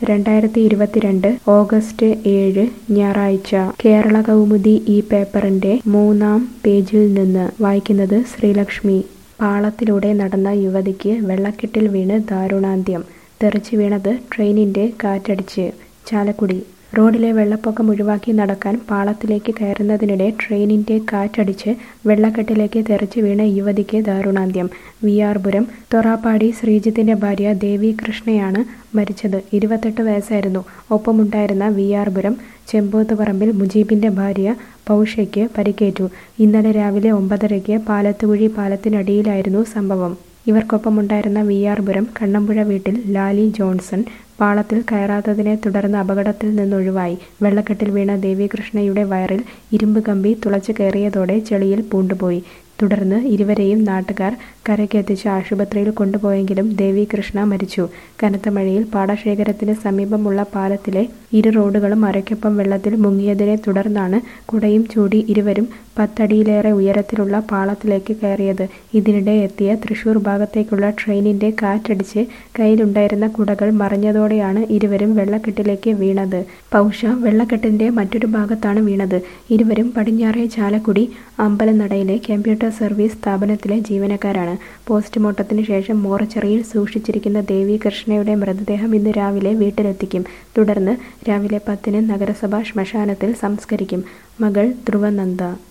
രണ്ടായിരത്തി ഇരുപത്തിരണ്ട് ഓഗസ്റ്റ് ഏഴ് ഞായറാഴ്ച കേരള കൗമുദി ഈ പേപ്പറിന്റെ മൂന്നാം പേജിൽ നിന്ന് വായിക്കുന്നത് ശ്രീലക്ഷ്മി പാളത്തിലൂടെ നടന്ന യുവതിക്ക് വെള്ളക്കെട്ടിൽ വീണ് ദാരുണാന്ത്യം തെറിച്ചു വീണത് ട്രെയിനിന്റെ കാറ്റടിച്ച് ചാലക്കുടി റോഡിലെ വെള്ളപ്പൊക്കം ഒഴിവാക്കി നടക്കാൻ പാളത്തിലേക്ക് കയറുന്നതിനിടെ ട്രെയിനിന്റെ കാറ്റടിച്ച് വെള്ളക്കെട്ടിലേക്ക് തെറിച്ചു വീണ യുവതിക്ക് ദാരുണാന്ത്യം വി ആർ പുരം തൊറാപ്പാടി ശ്രീജിത്തിന്റെ ഭാര്യ ദേവി കൃഷ്ണയാണ് മരിച്ചത് ഇരുപത്തെട്ട് വയസ്സായിരുന്നു ഒപ്പമുണ്ടായിരുന്ന വി ആർ പുരം ചെമ്പോത്തുപറമ്പിൽ മുജീബിന്റെ ഭാര്യ പൗഷയ്ക്ക് പരിക്കേറ്റു ഇന്നലെ രാവിലെ ഒമ്പതരയ്ക്ക് പാലത്തുകുഴി പാലത്തിനടിയിലായിരുന്നു സംഭവം ഇവർക്കൊപ്പമുണ്ടായിരുന്ന വി ആർ പുരം കണ്ണമ്പുഴ വീട്ടിൽ ലാലി ജോൺസൺ പാളത്തിൽ കയറാത്തതിനെ തുടർന്ന് അപകടത്തിൽ നിന്നൊഴിവായി വെള്ളക്കെട്ടിൽ വീണ ദേവികൃഷ്ണയുടെ വയറിൽ ഇരുമ്പ് കമ്പി തുളച്ചു കയറിയതോടെ ചെളിയിൽ പൂണ്ടുപോയി തുടർന്ന് ഇരുവരെയും നാട്ടുകാർ കരയ്ക്കെത്തിച്ച് ആശുപത്രിയിൽ കൊണ്ടുപോയെങ്കിലും ദേവികൃഷ്ണ മരിച്ചു കനത്ത മഴയിൽ പാടശേഖരത്തിന് സമീപമുള്ള പാലത്തിലെ ഇരു റോഡുകളും അരയ്ക്കൊപ്പം വെള്ളത്തിൽ മുങ്ങിയതിനെ തുടർന്നാണ് കുടയും ചൂടി ഇരുവരും പത്തടിയിലേറെ ഉയരത്തിലുള്ള പാളത്തിലേക്ക് കയറിയത് ഇതിനിടെ എത്തിയ തൃശൂർ ഭാഗത്തേക്കുള്ള ട്രെയിനിന്റെ കാറ്റടിച്ച് കയ്യിലുണ്ടായിരുന്ന കുടകൾ മറിഞ്ഞതോടെയാണ് ഇരുവരും വെള്ളക്കെട്ടിലേക്ക് വീണത് പൗഷ വെള്ളക്കെട്ടിന്റെ മറ്റൊരു ഭാഗത്താണ് വീണത് ഇരുവരും പടിഞ്ഞാറേ ചാലക്കുടി അമ്പലനടയിലെ കമ്പ്യൂട്ടർ സർവീസ് സ്ഥാപനത്തിലെ ജീവനക്കാരാണ് പോസ്റ്റ്മോർട്ടത്തിന് ശേഷം മോർച്ചറിയിൽ സൂക്ഷിച്ചിരിക്കുന്ന ദേവി കൃഷ്ണയുടെ മൃതദേഹം ഇന്ന് രാവിലെ വീട്ടിലെത്തിക്കും തുടർന്ന് രാവിലെ പത്തിന് നഗരസഭാ ശ്മശാനത്തിൽ സംസ്കരിക്കും മകൾ ധ്രുവനന്ദ